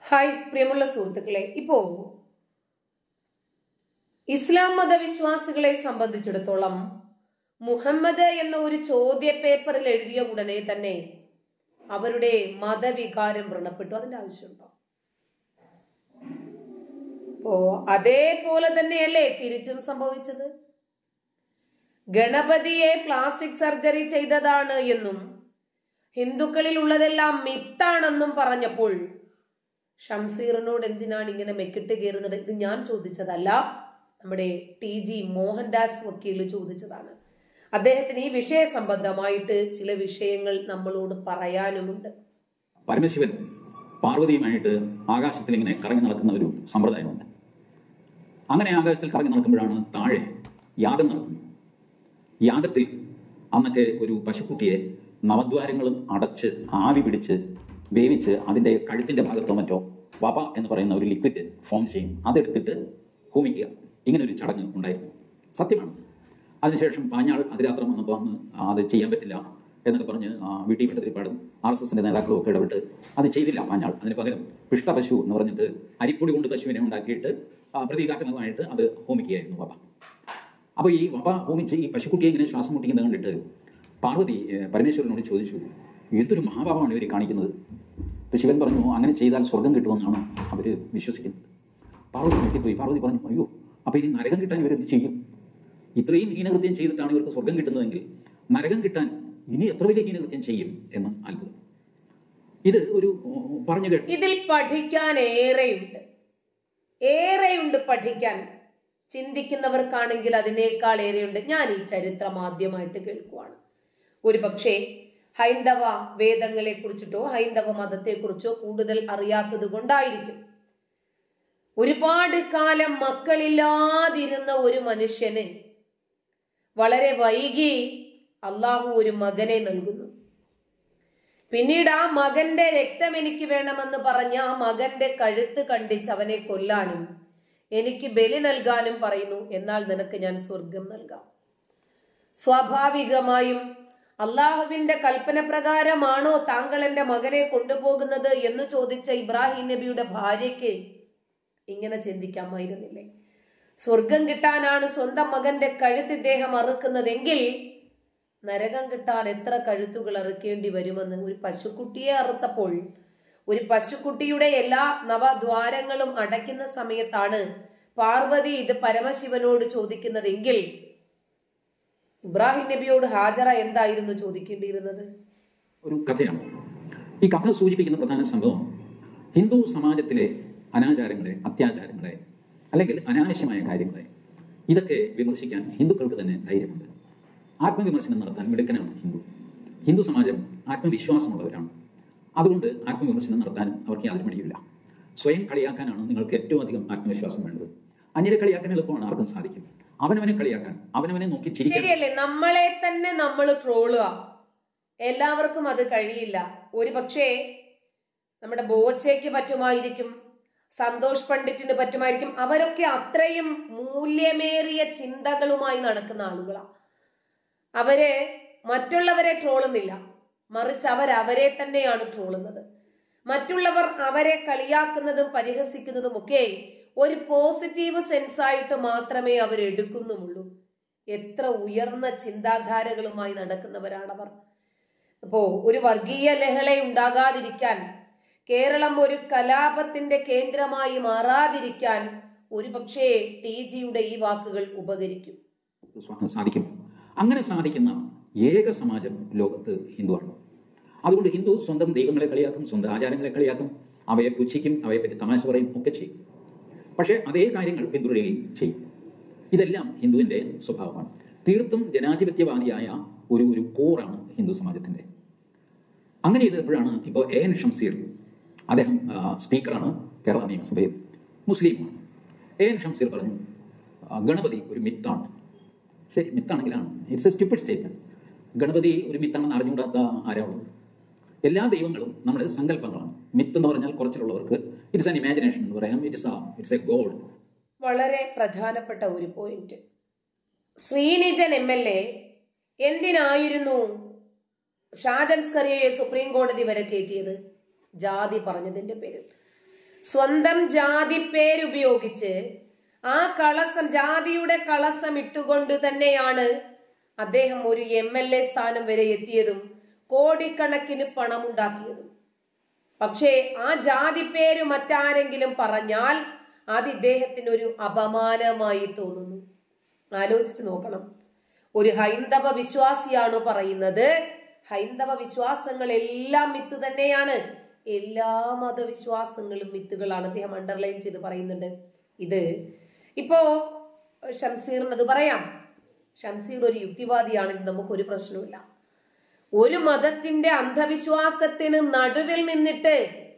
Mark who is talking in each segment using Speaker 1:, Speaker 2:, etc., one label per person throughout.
Speaker 1: hi പ്രിയമുള്ള സുഹൃത്തുക്കളെ ഇപ്പോ ഇസ്ലാം മതവിശ്വാസികളെ സംബന്ധിച്ചിടത്തോളം മുഹമ്മദ് എന്ന ഒരു ചോദ്യ പേപ്പറിൽ എഴുതിയ ഉടനെ തന്നെ അവരുടെ മതവികാരം വ്രണപ്പെട്ടു അതിന്റെ ആവശ്യമുണ്ടോ ഓ അതേപോലെ തന്നെയല്ലേ തിരിച്ചും സംഭവിച്ചത് ഗണപതിയെ പ്ലാസ്റ്റിക് സർജറി ചെയ്തതാണ് എന്നും ഹിന്ദുക്കളിൽ ഉള്ളതെല്ലാം മിത്താണെന്നും പറഞ്ഞപ്പോൾ ഷംസീറിനോട് എന്തിനാണ് ഇങ്ങനെ മെക്കിട്ട് കയറുന്നത് ഇത് ഞാൻ ചോദിച്ചതല്ല നമ്മുടെ ടി ജി മോഹൻദാസ് വക്കീൽ ചോദിച്ചതാണ് അദ്ദേഹത്തിന് ഈ വിഷയ സംബന്ധമായിട്ട് ചില വിഷയങ്ങൾ നമ്മളോട് പറയാനുമുണ്ട്
Speaker 2: പരമശിവൻ പാർവതിയുമായിട്ട് ആകാശത്തിൽ ഇങ്ങനെ കറങ്ങി നടക്കുന്ന ഒരു സമ്പ്രദായമുണ്ട് അങ്ങനെ ആകാശത്തിൽ കറങ്ങി നടക്കുമ്പോഴാണ് താഴെ യാഗം നടക്കുന്നത് യാഗത്തിൽ അന്നൊക്കെ ഒരു പശുക്കുട്ടിയെ നവദ്വാരങ്ങളും അടച്ച് ആവി പിടിച്ച് വേവിച്ച് അതിൻ്റെ കഴുത്തിൻ്റെ ഭാഗത്തോ മറ്റോ വപ എന്ന് പറയുന്ന ഒരു ലിക്വിഡ് ഫോം ചെയ്യും അതെടുത്തിട്ട് ഹോമിക്കുക ഇങ്ങനെ ഒരു ചടങ്ങ് ഉണ്ടായിരുന്നു സത്യമാണ് അതിനുശേഷം പാഞ്ഞാൾ അതിരാത്രം വന്നപ്പോൾ അന്ന് അത് ചെയ്യാൻ പറ്റില്ല എന്നൊക്കെ പറഞ്ഞ് ആ, വീട്ടിൽ ഭട്ടതിരിപ്പാടും ആർ എസ് എസിൻ്റെ നേതാക്കളും ഒക്കെ ഇടപെട്ട് അത് ചെയ്തില്ല പാഞ്ഞാൾ അതിന് പകരം പിഷ്ട പശു എന്ന് പറഞ്ഞിട്ട് അരിപ്പൊടി കൊണ്ട് പശുവിനെ ഉണ്ടാക്കിയിട്ട് ആ, പ്രതീകാത്മകമായിട്ട് അത് ഹോമിക്കുകയായിരുന്നു വപ അപ്പോൾ ഈ വപ ഹോമിച്ച് ഈ പശുക്കുട്ടിയെ ഇങ്ങനെ ശ്വാസം മുട്ടിക്കുന്നത് കണ്ടിട്ട് പാർവതി ഏഹ്, പരമേശ്വരനോട് ചോദിച്ചു എന്തൊരു മഹാപാപമാണ് ഇവർ കാണിക്കുന്നത് അപ്പോൾ ശിവൻ പറഞ്ഞു അങ്ങനെ ചെയ്താൽ സ്വർഗം കിട്ടുമെന്നാണ് അവർ വിശ്വസിക്കുന്നത് പാർവതി ഞെട്ടിപ്പോയി പാർവതി പറഞ്ഞു അയ്യോ അപ്പോൾ ഇനി നരകം കിട്ടാൻ ഇവരെന്ത് ചെയ്യും ഇത്രയും ഹീനകൃത്യം ചെയ്തിട്ടാണ് ഇവർക്ക് സ്വർഗം കിട്ടുന്നതെങ്കിൽ നരകം കിട്ടാൻ ഇനി എത്ര വലിയ ഹീനകൃത്യം ചെയ്യും എന്ന് അത്ഭുതം ഇത് ഒരു ഓ, പറഞ്ഞു കേട്ടു
Speaker 1: ഇതിൽ പഠിക്കാൻ ഏറെയുണ്ട് ഏറെയുണ്ട് പഠിക്കാൻ ചിന്തിക്കുന്നവർക്കാണെങ്കിൽ അതിനേക്കാൾ ഏറെയുണ്ട് ഞാൻ ഈ ചരിത്രം ആദ്യമായിട്ട് കേൾക്കുവാണ് ഒരു പക്ഷേ ഹൈന്ദവ വേദങ്ങളെ കുറിച്ചിട്ടോ ഹൈന്ദവ മതത്തെ കുറിച്ചോ കൂടുതൽ അറിയാത്തത് കൊണ്ടായിരിക്കും ഒരുപാട് കാലം മക്കളില്ലാതിരുന്ന ഒരു മനുഷ്യന് വളരെ വൈകി അള്ളാഹു ഒരു മകനെ നൽകുന്നു പിന്നീട് ആ മകന്റെ രക്തം എനിക്ക് വേണമെന്ന് പറഞ്ഞ ആ മകന്റെ കഴുത്ത് കണ്ടിച്ച് അവനെ കൊല്ലാനും എനിക്ക് ബലി നൽകാനും പറയുന്നു എന്നാൽ നിനക്ക് ഞാൻ സ്വർഗം നൽകാം സ്വാഭാവികമായും അള്ളാഹുവിന്റെ കൽപ്പന പ്രകാരമാണോ താങ്കൾ എന്റെ മകനെ കൊണ്ടുപോകുന്നത് എന്ന് ചോദിച്ച ഇബ്രാഹിം നബിയുടെ ഭാര്യയ്ക്ക് ഇങ്ങനെ ചിന്തിക്കാമായിരുന്നില്ലേ സ്വർഗം കിട്ടാനാണ് സ്വന്തം മകന്റെ കഴുത്ത് ഇദ്ദേഹം അറുക്കുന്നതെങ്കിൽ നരകം കിട്ടാൻ എത്ര കഴുത്തുകൾ അറുക്കേണ്ടി വരുമെന്ന് ഒരു പശുക്കുട്ടിയെ അറുത്തപ്പോൾ ഒരു പശുക്കുട്ടിയുടെ എല്ലാ നവദ്വാരങ്ങളും അടയ്ക്കുന്ന സമയത്താണ് പാർവതി ഇത് പരമശിവനോട് ചോദിക്കുന്നതെങ്കിൽ ഇബ്രാഹിം നബിയോട് ഹാജറ എന്തായിരുന്നു ചോദിക്കേണ്ടിയിരുന്നത്
Speaker 2: ഒരു കഥയാണ് ഈ കഥ സൂചിപ്പിക്കുന്ന പ്രധാന സംഭവം ഹിന്ദു സമാജത്തിലെ അനാചാരങ്ങളെ അത്യാചാരങ്ങളെ അല്ലെങ്കിൽ അനാവശ്യമായ കാര്യങ്ങളെ ഇതൊക്കെ വിമർശിക്കാൻ ഹിന്ദുക്കൾക്ക് തന്നെ ധൈര്യമുണ്ട് ആത്മവിമർശനം നടത്താൻ മിടുക്കനാണ് ഹിന്ദു ഹിന്ദു സമാജം ആത്മവിശ്വാസമുള്ളവരാണ് അതുകൊണ്ട് ആത്മവിമർശനം നടത്താനും അവർക്ക് യാതൊരു മടിയില്ല സ്വയം കളിയാക്കാനാണ് നിങ്ങൾക്ക് ഏറ്റവും അധികം ആത്മവിശ്വാസം വേണ്ടത് അന്യരെ കളിയാക്കാൻ എളുപ്പമാണ് ആർക്കും സാധിക്കും അവനവനെ കളിയാക്കാൻ അവനവനെ നോക്കി ചിരിക്കാൻ
Speaker 1: ശരിയല്ലേ നമ്മളെ തന്നെ നമ്മൾ ട്രോളുക എല്ലാവർക്കും അത് കഴിയില്ല ഒരു പക്ഷേ നമ്മുടെ ബോച്ചയ്ക്ക് പറ്റുമായിരിക്കും സന്തോഷ് പണ്ഡിറ്റിന് പറ്റുമായിരിക്കും അവരൊക്കെ അത്രയും മൂല്യമേറിയ ചിന്തകളുമായി നടക്കുന്ന ആളുകളാണ് അവര് മറ്റുള്ളവരെ ട്രോളുന്നില്ല മറിച്ച് അവർ അവരെ തന്നെയാണ് ട്രോളുന്നത് മറ്റുള്ളവർ അവരെ കളിയാക്കുന്നതും പരിഹസിക്കുന്നതും ഒക്കെ ഒരു പോസിറ്റീവ് സെൻസായിട്ട് മാത്രമേ അവർ എടുക്കുന്നുമുള്ളൂ എത്ര ഉയർന്ന ചിന്താധാരകളുമായി നടക്കുന്നവരാണവർ അപ്പോ ഒരു വർഗീയ ലഹള ഉണ്ടാകാതിരിക്കാൻ കേരളം ഒരു കലാപത്തിന്റെ കേന്ദ്രമായി മാറാതിരിക്കാൻ ഒരുപക്ഷേ ടി ജിയുടെ ഈ വാക്കുകൾ ഉപകരിക്കും
Speaker 2: സ്വാ- സാധിക്കും അങ്ങനെ സാധിക്കുന്ന ഏക സമാജം ലോകത്ത് ഹിന്ദുവാണ് അതുകൊണ്ട് ഹിന്ദു സ്വന്തം ദൈവങ്ങളെ കളിയാക്കും സ്വന്തം ആചാരങ്ങളെ കളിയാക്കും അവയെ പുച്ഛിക്കും അവയെ പറ്റി തമാശ പറയും ഒക്കെ ചെയ്യും പക്ഷേ അതേ കാര്യങ്ങൾ പിന്തുടരുകയും ചെയ്യും ഇതെല്ലാം ഹിന്ദുവിൻ്റെ സ്വഭാവമാണ് തീർത്തും ജനാധിപത്യവാദിയായ ഒരു ഒരു കോറാണ് ഹിന്ദു സമാജത്തിൻ്റെ അങ്ങനെ ചെയ്തപ്പോഴാണ് ഇപ്പോൾ എ എൻ ഷംസീർ അദ്ദേഹം ആ, സ്പീക്കറാണ് കേരള നിയമസഭയിൽ മുസ്ലിമാണ് എ എൻ ഷംസീർ പറഞ്ഞു ആ, ഗണപതി ഒരു മിത്താണ് ശരി മിത്താണെങ്കിലാണ് it's a stupid statement Ganapathi ഒരു മിത്താണെന്ന് അറിഞ്ഞുകൂടാത്ത ആരാളും എല്ലാ ദൈവങ്ങളും നമ്മുടെ സങ്കല്പങ്ങളാണ് മിത്ത് എന്ന് പറഞ്ഞാൽ കുറച്ചിലുള്ളവർക്ക് ഇറ്റ്സ് ആൻ ഇമാജിനേഷൻ എന്ന് പറയാം ഇറ്റ്സ് ആ ഇറ്റ്സ് എ ഗോഡ്
Speaker 1: വളരെ പ്രധാനപ്പെട്ട ഒരു point Srinijan M L A എന്തിനായിരുന്നു ഷാജൻ സ്കറിയയെ സുപ്രീം കോടതി വരെ കയറ്റിയത് ജാതി പറഞ്ഞതിന്റെ പേരിൽ സ്വന്തം ജാതി പേരുപയോഗിച്ച് ആ കളസം ജാതിയുടെ കളസം ഇട്ടുകൊണ്ട് തന്നെയാണ് അദ്ദേഹം ഒരു എം എൽ എ സ്ഥാനം വരെ എത്തിയതും കോടിക്കണക്കിന് പണമുണ്ടാക്കിയതും പക്ഷേ ആ ജാതി പേര് മറ്റാരെങ്കിലും പറഞ്ഞാൽ അത് ഇദ്ദേഹത്തിന് ഒരു അപമാനമായി തോന്നുന്നു ആലോചിച്ച് നോക്കണം ഒരു ഹൈന്ദവ വിശ്വാസിയാണ് പറയുന്നത് ഹൈന്ദവ വിശ്വാസങ്ങൾ എല്ലാം മിത്ത് തന്നെയാണ് എല്ലാ മതവിശ്വാസങ്ങളും മിത്തുകളാണ് അദ്ദേഹം അണ്ടർലൈൻ ചെയ്ത് പറയുന്നുണ്ട് ഇത് ഇപ്പോ ഷംസീറിന് അത് പറയാം ഷംസീർ ഒരു യുക്തിവാദിയാണെങ്കിൽ നമുക്കൊരു പ്രശ്നവുമില്ല ഒരു മതത്തിന്റെ അന്ധവിശ്വാസത്തിന് നടുവിൽ നിന്നിട്ട്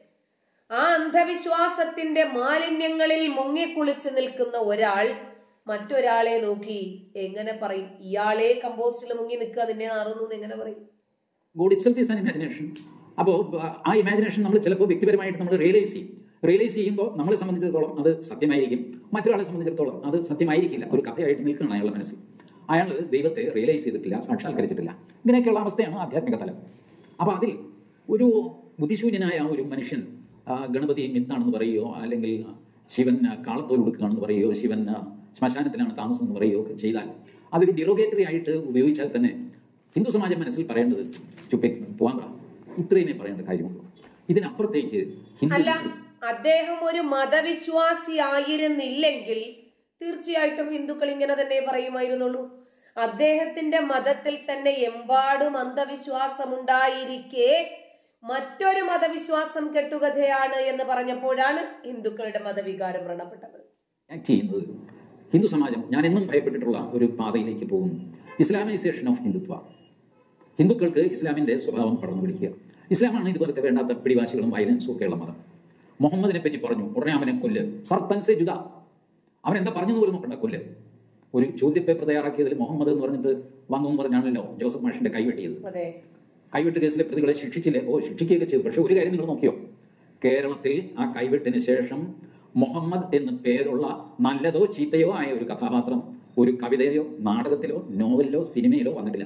Speaker 1: ആ അന്ധവിശ്വാസത്തിന്റെ മാലിന്യങ്ങളിൽ മുങ്ങിക്കുളിച്ച് നിൽക്കുന്ന ഒരാൾ മറ്റൊരാളെ നോക്കി എങ്ങനെ പറയും ഇയാളെ കമ്പോസ്റ്റിൽ മുങ്ങി നിൽക്കുക നിന്നെ നാറുന്നു എന്ന് എങ്ങനെ പറയും
Speaker 2: God itself is an imagination അപ്പോൾ ആ ഇമാജിനേഷൻ നമ്മൾ ചിലപ്പോൾ വ്യക്തിപരമായിട്ട് നമ്മൾ റിയലൈസ് ചെയ്യും റിയലൈസ് ചെയ്യുമ്പോൾ നമ്മളെ സംബന്ധിച്ചിടത്തോളം അത് സത്യമായിരിക്കും മറ്റൊരാളെ സംബന്ധിച്ചിടത്തോളം അത് സത്യമായിരിക്കില്ല ഒരു കഥയായിട്ട് നിൽക്കുകയാണ് അയാളുടെ മനസ്സിൽ അയാൾ ദൈവത്തെ റിയലൈസ് ചെയ്തിട്ടില്ല സാക്ഷാത്കരിച്ചിട്ടില്ല ഇങ്ങനെയൊക്കെയുള്ള അവസ്ഥയാണ് ആധ്യാത്മിക തലം അപ്പോൾ അതിൽ ഒരു ബുദ്ധിശൂന്യനായ ഒരു മനുഷ്യൻ ആ, ഗണപതി മിത്താണെന്ന് പറയുകയോ അല്ലെങ്കിൽ ശിവൻ കാളത്തോൽ കൊടുക്കുകയാണെന്ന് പറയുകയോ ശിവൻ ആ, ശ്മശാനത്തിലാണ് താമസം എന്ന് പറയുകയോ ഒക്കെ ചെയ്താൽ അതൊരു ഡിറോഗേറ്ററി ആയിട്ട് ഉപയോഗിച്ചാൽ തന്നെ ഹിന്ദു സമാജം മനസ്സിൽ പറയേണ്ടത് സ്റ്റുപ്പിക് പോവാൻ പറ ഇത്രയുമേ പറയേണ്ട കാര്യമുള്ളൂ ഇതിനപ്പുറത്തേക്ക്
Speaker 1: അല്ല
Speaker 2: ഹിന്ദു
Speaker 1: അദ്ദേഹം ഒരു മതവിശ്വാസി ആയിരുന്നില്ലെങ്കിൽ തീർച്ചയായിട്ടും ഹിന്ദുക്കൾ ഇങ്ങനെ തന്നെ പറയുമായിരുന്നുള്ളൂ അദ്ദേഹത്തിന്റെ മതത്തിൽ തന്നെ എമ്പാടും അന്ധവിശ്വാസമുണ്ടായിരിക്കെ മറ്റൊരു മതവിശ്വാസം കെട്ടുകഥയാണ് എന്ന് പറഞ്ഞപ്പോഴാണ് ഹിന്ദുക്കളുടെ മതവികാരം വ്രണപ്പെട്ടത്
Speaker 2: ആക്ട് ചെയ്യുന്നത് ഹിന്ദു സമാജം ഞാൻ എന്നും ഭയപ്പെട്ടിട്ടുള്ള ഒരു പാതയിലേക്ക് പോകുന്നു ഇസ്ലാമൈസേഷൻ ഓഫ് ഹിന്ദുത്വ ഹിന്ദുക്കൾക്ക് ഇസ്ലാമിന്റെ സ്വഭാവം പടർന്നു പിടിക്കുക ഇസ്ലാമാണ് ഇതുപോലത്തെ വേണ്ടാത്ത പിടിവാശികളും വയലൻസും ഒക്കെയുള്ള മതം മുഹമ്മദിനെ പറ്റി പറഞ്ഞു ഉടനെ അവനെ കൊല്ല് സർത്തൻ സെ ജുദ അവൻ എന്താ പറഞ്ഞു പോലും നോക്കണ്ട കൊല്ല് ഒരു ചോദ്യപേപ്പർ തയ്യാറാക്കിയതിൽ മുഹമ്മദ് എന്ന് പറഞ്ഞിട്ട് വന്നു എന്ന് പറഞ്ഞാണല്ലോ ജോസഫ് മാഷിന്റെ കൈവെട്ടിയത്
Speaker 1: അതെ
Speaker 2: കൈവെട്ട് കേസിലെ പ്രതികളെ ശിക്ഷിച്ചില്ലേ ഓ ശിക്ഷിക്കുകയൊക്കെ ചെയ്തു പക്ഷെ ഒരു കാര്യം നിങ്ങൾ നോക്കിയോ കേരളത്തിൽ ആ കൈവെട്ടിന് ശേഷം മുഹമ്മദ് എന്ന് പേരുള്ള നല്ലതോ ചീത്തയോ ആയ ഒരു കഥാപാത്രം ഒരു കവിതയിലോ നാടകത്തിലോ നോവലിലോ സിനിമയിലോ വന്നിട്ടില്ല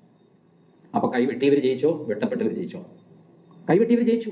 Speaker 2: അപ്പൊ കൈവെട്ടിയവർ ജയിച്ചോ വെട്ടപ്പെട്ടവർ ജയിച്ചോ കൈവെട്ടിയവർ ജയിച്ചു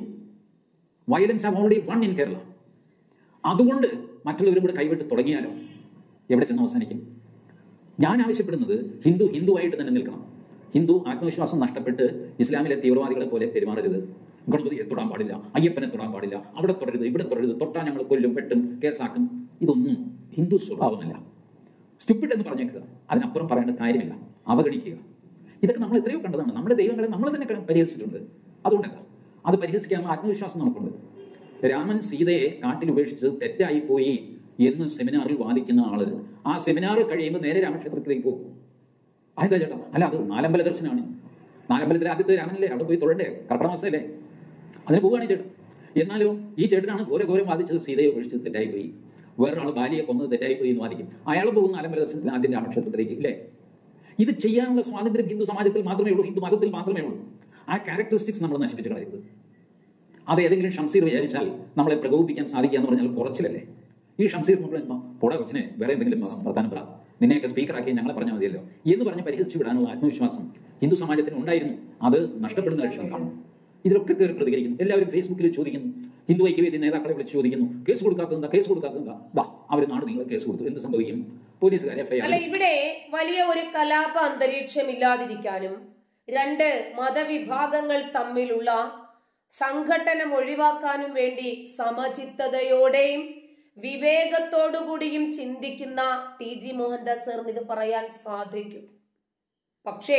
Speaker 2: violence have already won in Kerala അതുകൊണ്ട് മറ്റുള്ളവരും കൂടെ കൈവിട്ട് തുടങ്ങിയാലോ എവിടെ ചെന്ന് അവസാനിക്കും ഞാൻ ആവശ്യപ്പെടുന്നത് ഹിന്ദു ഹിന്ദുവായിട്ട് തന്നെ നിൽക്കണം ഹിന്ദു ആത്മവിശ്വാസം നഷ്ടപ്പെട്ട് ഇസ്ലാമിലെ തീവ്രവാദികളെ പോലെ പെരുമാറരുത് ഗണപതിയെ തൊടാൻ പാടില്ല അയ്യപ്പനെ തൊടാൻ പാടില്ല അവിടെ തുടരുത് ഇവിടെ തുടരുത് തൊട്ടാ ഞങ്ങൾ കൊല്ലും വെട്ടും കേസാക്കും ഇതൊന്നും ഹിന്ദു സ്വഭാവമല്ല സ്റ്റുപ്പിഡ് എന്ന് പറഞ്ഞേക്കുക അതിനപ്പുറം പറയേണ്ട കാര്യമില്ല അവഗണിക്കുക ഇതൊക്കെ നമ്മൾ എത്രയോ കണ്ടതാണ് നമ്മുടെ ദൈവങ്ങളെ നമ്മൾ തന്നെ ക- പരിഹസിച്ചിട്ടുണ്ട് അതുകൊണ്ടല്ല അത് പരിഹസിക്കാനുള്ള ആത്മവിശ്വാസം നമുക്കുണ്ട് രാമൻ സീതയെ കാട്ടിൽ ഉപേക്ഷിച്ചത് തെറ്റായി പോയി എന്ന് സെമിനാറിൽ വാദിക്കുന്ന ആള് ആ സെമിനാർ കഴിയുമ്പോൾ നേരെ രാമക്ഷേത്രത്തിലേക്ക് പോകും അതെന്താ ചേട്ടാ അല്ല അത് നാലമ്പല ദർശനമാണ് നാലമ്പലത്തിലെ ആദ്യത്തെ രാമനല്ലേ അവിടെ പോയി തൊഴണ്ടേ കർക്കിടക മാസമല്ലേ അതിന് പോവുകയാണ് ഈ ചേട്ടൻ എന്നാലും ഈ ചേട്ടനാണ് ഘോര ഘോരം വാദിച്ചത് സീതയെ ഉപേക്ഷിച്ചത് തെറ്റായി പോയി വേറൊരാൾ ബാലിയെ കൊന്നത് തെറ്റായി പോയി എന്ന് വാദിക്കും അയാൾ പോകുന്ന ആലമ്പല ദർശനത്തിന് ആദ്യം രാമക്ഷേത്രത്തിലേക്ക് ഇല്ലേ ഇത് ചെയ്യാനുള്ള സ്വാതന്ത്ര്യം ഹിന്ദു സമാജത്തിൽ മാത്രമേ ഉള്ളൂ ഹിന്ദു മതത്തിൽ മാത്രമേ ഉള്ളൂ ആ ക്യാരക്ടറിസ്റ്റിക്സ് നമ്മൾ നശിപ്പിച്ച് കളയരുത് അത് ഏതെങ്കിലും ഷംസീർ വിചാരിച്ചാൽ നമ്മളെ പ്രകോപിപ്പിക്കാൻ സാധിക്കുക എന്ന് പറഞ്ഞാൽ കുറച്ചിലല്ലേ ഈ ഷംസീർ നമ്മൾ എന്താ പോടാ കൊച്ചിനെ വേറെ എന്തെങ്കിലും വർത്താനം പറ നിന്നെയൊക്കെ സ്പീക്കറാക്കി ഞങ്ങളെ പറഞ്ഞാൽ മതിയല്ലോ എന്ന് പറഞ്ഞ് പരിഹസിച്ച് വിടാനുള്ള ആത്മവിശ്വാസം ഹിന്ദു സമാജത്തിന് ഉണ്ടായിരുന്നു അത് നഷ്ടപ്പെടുന്ന ലക്ഷണം കാണുന്നു ഇതിലൊക്കെ കയറി പ്രതികരിക്കുന്നു എല്ലാവരും ഫേസ്ബുക്കിൽ ചോദിക്കുന്നു ഹിന്ദു ഐക്യവേദി നേതാക്കളെ വിളിച്ച് ചോദിക്കുന്നു കേസ് കൊടുക്കാത്തതെന്താ കേസ് കൊടുക്കാത്തതെന്താ ദാ അവർ നാട് നിങ്ങൾ കേസ് കൊടുത്തു എന്ത് സംഭവിക്കും പോലീസുകാർ എഫ്ഐആർ
Speaker 1: അല്ല ഇവിടെ വലിയ ഒരു കലാപ അന്തരീക്ഷം ഇല്ലാതിരിക്കാനും രണ്ട് മതവിഭാഗങ്ങൾ തമ്മിലുള്ള സംഘട്ടനം ഒഴിവാക്കാനും വേണ്ടി സമചിത്തതയോടെയും വിവേകത്തോടുകൂടിയും ചിന്തിക്കുന്ന ടി ജി മോഹൻദാസ് സാറിന് ഇത് പറയാൻ സാധിക്കും പക്ഷേ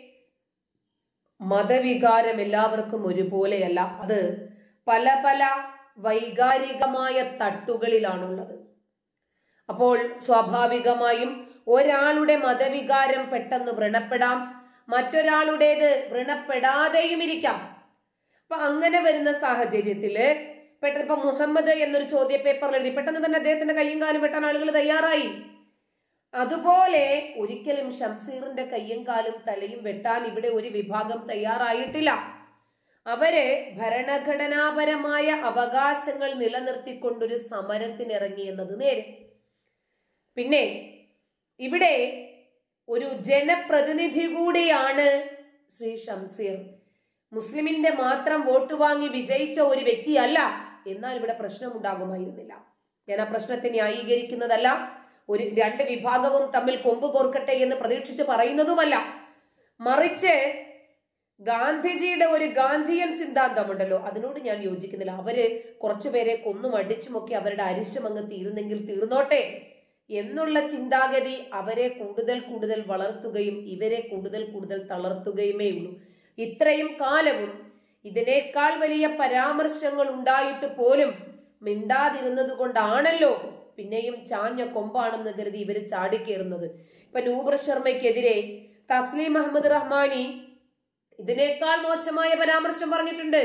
Speaker 1: മതവികാരം എല്ലാവർക്കും ഒരുപോലെയല്ല അത് പല പല വൈകാരികമായ തട്ടുകളിലാണുള്ളത് അപ്പോൾ സ്വാഭാവികമായും ഒരാളുടെ മതവികാരം പെട്ടെന്ന് വ്രണപ്പെടാം മറ്റൊരാളുടേത് വ്രണപ്പെടാതെയും ഇരിക്കാം അപ്പൊ അങ്ങനെ വരുന്ന സാഹചര്യത്തില് പെട്ടെന്ന് ഇപ്പൊ മുഹമ്മദ് എന്നൊരു ചോദ്യ പേപ്പറിൽ എഴുതി പെട്ടെന്ന് തന്നെ അദ്ദേഹത്തിന്റെ കയ്യും കാലും വെട്ടാൻ ആളുകൾ തയ്യാറായി അതുപോലെ ഒരിക്കലും ഷംസീറിന്റെ കയ്യും കാലും തലയും വെട്ടാൻ ഇവിടെ ഒരു വിഭാഗം തയ്യാറായിട്ടില്ല അവര് ഭരണഘടനാപരമായ അവകാശങ്ങൾ നിലനിർത്തിക്കൊണ്ടൊരു സമരത്തിനിറങ്ങി എന്നത് നേരെ പിന്നെ ഇവിടെ ഒരു ജനപ്രതിനിധി കൂടിയാണ് ശ്രീ ഷംസീർ മുസ്ലിമിന്റെ മാത്രം വോട്ട് വാങ്ങി വിജയിച്ച ഒരു വ്യക്തിയല്ല എന്നാൽ ഇവിടെ പ്രശ്നമുണ്ടാകുമായിരുന്നില്ല ഞാൻ ആ പ്രശ്നത്തെ ന്യായീകരിക്കുന്നതല്ല ഒരു രണ്ട് വിഭാഗവും തമ്മിൽ കൊമ്പ് കോർക്കട്ടെ എന്ന് പ്രതീക്ഷിച്ച് പറയുന്നതുമല്ല മറിച്ച് ഗാന്ധിജിയുടെ ഒരു ഗാന്ധിയൻ സിദ്ധാന്തമുണ്ടല്ലോ അതിനോട് ഞാൻ യോജിക്കുന്നില്ല അവര് കുറച്ചുപേരെ കൊന്നും അടിച്ചുമൊക്കെ അവരുടെ അരിശം അങ്ങ് തീർന്നെങ്കിൽ തീർന്നോട്ടെ എന്നുള്ള ചിന്താഗതി അവരെ കൂടുതൽ കൂടുതൽ വളർത്തുകയും ഇവരെ കൂടുതൽ കൂടുതൽ തളർത്തുകയുമേ ഉള്ളൂ ഇത്രയും കാലവും ഇതിനേക്കാൾ വലിയ പരാമർശങ്ങൾ ഉണ്ടായിട്ട് പോലും മിണ്ടാതിരുന്നത് കൊണ്ടാണല്ലോ പിന്നെയും ചാഞ്ഞ കൊമ്പാണെന്ന് കരുതി ഇവര് ചാടിക്കേറുന്നത് ഇപ്പൊ നൂബർ ശർമ്മയ്ക്കെതിരെ തസ്ലീം അഹമ്മദ് റഹ്മാനി ഇതിനേക്കാൾ മോശമായ പരാമർശം പറഞ്ഞിട്ടുണ്ട്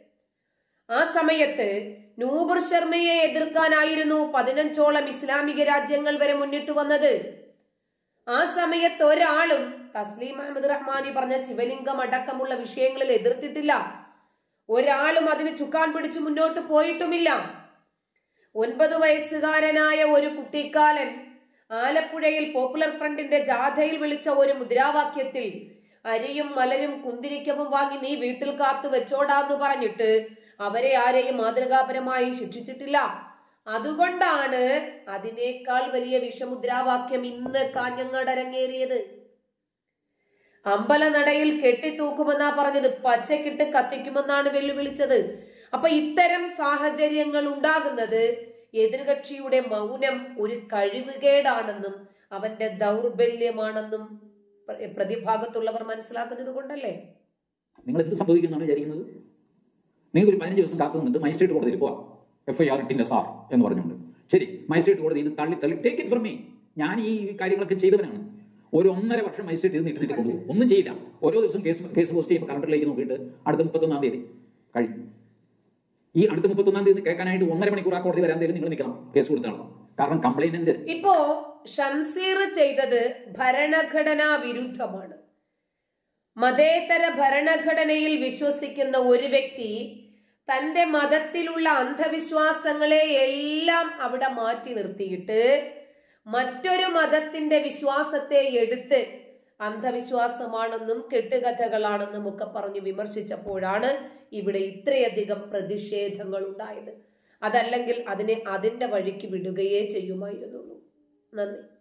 Speaker 1: ആ സമയത്ത് നൂബർ ശർമ്മയെ എതിർക്കാനായിരുന്നു പതിനഞ്ചോളം ഇസ്ലാമിക രാജ്യങ്ങൾ വരെ മുന്നിട്ട് വന്നത് ആ സമയത്ത് ഒരാളും തസ്ലീം അഹമ്മദ് റഹ്മാനി പറഞ്ഞ ശിവലിംഗം അടക്കമുള്ള വിഷയങ്ങളിൽ എതിർത്തിട്ടില്ല ഒരാളും അതിന് ചുക്കാൻ പിടിച്ച് മുന്നോട്ട് പോയിട്ടുമില്ല ഒൻപത് വയസ്സുകാരനായ ഒരു കുട്ടിക്കാലൻ ആലപ്പുഴയിൽ പോപ്പുലർ ഫ്രണ്ടിന്റെ ജാഥയിൽ വിളിച്ച ഒരു മുദ്രാവാക്യത്തിൽ അരിയും മലരും കുന്തിരിക്കവും വാങ്ങി നീ വീട്ടിൽ കാത്തു വെച്ചോടാന്ന് പറഞ്ഞിട്ട് അവരെ ആരെയും മാതൃകാപരമായി ശിക്ഷിച്ചിട്ടില്ല അതുകൊണ്ടാണ് അതിനേക്കാൾ വലിയ വിഷമുദ്രാവാക്യം ഇന്ന് കാഞ്ഞങ്ങാട് അരങ്ങേറിയത് അമ്പലനടയിൽ കെട്ടിത്തൂക്കുമെന്നാ പറഞ്ഞത് പച്ചക്കിട്ട് കത്തിക്കുമെന്നാണ് വെല്ലുവിളിച്ചത് അപ്പൊ ഇത്തരം സാഹചര്യങ്ങൾ ഉണ്ടാകുന്നത് എതിർകക്ഷിയുടെ മൗനം ഒരു കഴിവുകേടാണെന്നും അവന്റെ ദൗർബല്യമാണെന്നും പ്ര- പ്രതിഭാഗത്തുള്ളവർ മനസ്സിലാക്കുന്നത് കൊണ്ടല്ലേ
Speaker 2: നിങ്ങൾ എന്ത് സംഭവിക്കുന്നതാണ് വിചാരിക്കുന്നത് നിങ്ങൾക്ക് ഒരു പതിനഞ്ച് ദിവസം കാത്തു നിന്നിട്ട് മജിസ്ട്രേറ്റ് കോടതിയിൽ പോവാം എഫ് ഐ ആർ ഇട്ടില്ല സാർ എന്ന് പറഞ്ഞുകൊണ്ട് ശരി മജിസ്ട്രേറ്റ് കോടതി ഇത് തള്ളി തള്ളി ടേക്ക് ഇറ്റ് ഫ്രം മീ ഞാൻ ഈ കാര്യങ്ങളൊക്കെ ചെയ്തവനാണ് ഒരു ഒന്നര വർഷം മജിസ്ട്രേറ്റ് ഇത് നീട്ടി കൊണ്ടു ഒന്നും ചെയ്യില്ല ഓരോ ദിവസം കേസ് കേസ് പോസ്റ്റ് ചെയ്യുമ്പോൾ കലണ്ടറിലേക്ക് നോക്കിയിട്ട് അടുത്ത മുപ്പത്തൊന്നാം തീയതി കഴിയും ഈ അടുത്ത മുപ്പത്തൊന്നാം തീയതി കേൾക്കാനായിട്ട് ഒന്നര മണിക്കൂർ ആ കോടതി വരാൻ തീയതി നിങ്ങൾ നിൽക്കണം കേസ് കൊടുത്താണ് കാരണം കംപ്ലൈനന്റ്
Speaker 1: ഇപ്പോ ഷംസീർ ചെയ്തത് ഭരണഘടനാ വിരുദ്ധമാണ് മതേതര ഭരണഘടനയിൽ വിശ്വസിക്കുന്ന ഒരു വ്യക്തി തന്റെ മതത്തിലുള്ള അന്ധവിശ്വാസങ്ങളെ എല്ലാം അവിടെ മാറ്റി നിർത്തിയിട്ട് മറ്റൊരു മതത്തിന്റെ വിശ്വാസത്തെ എടുത്ത് അന്ധവിശ്വാസമാണെന്നും കെട്ടുകഥകളാണെന്നും ഒക്കെ പറഞ്ഞ് വിമർശിച്ചപ്പോഴാണ് ഇവിടെ ഇത്രയധികം പ്രതിഷേധങ്ങൾ ഉണ്ടായത് അതല്ലെങ്കിൽ അതിനെ അതിന്റെ വഴിക്ക് വിടുകയേ ചെയ്യുമായിരുന്നുള്ളൂ നന്ദി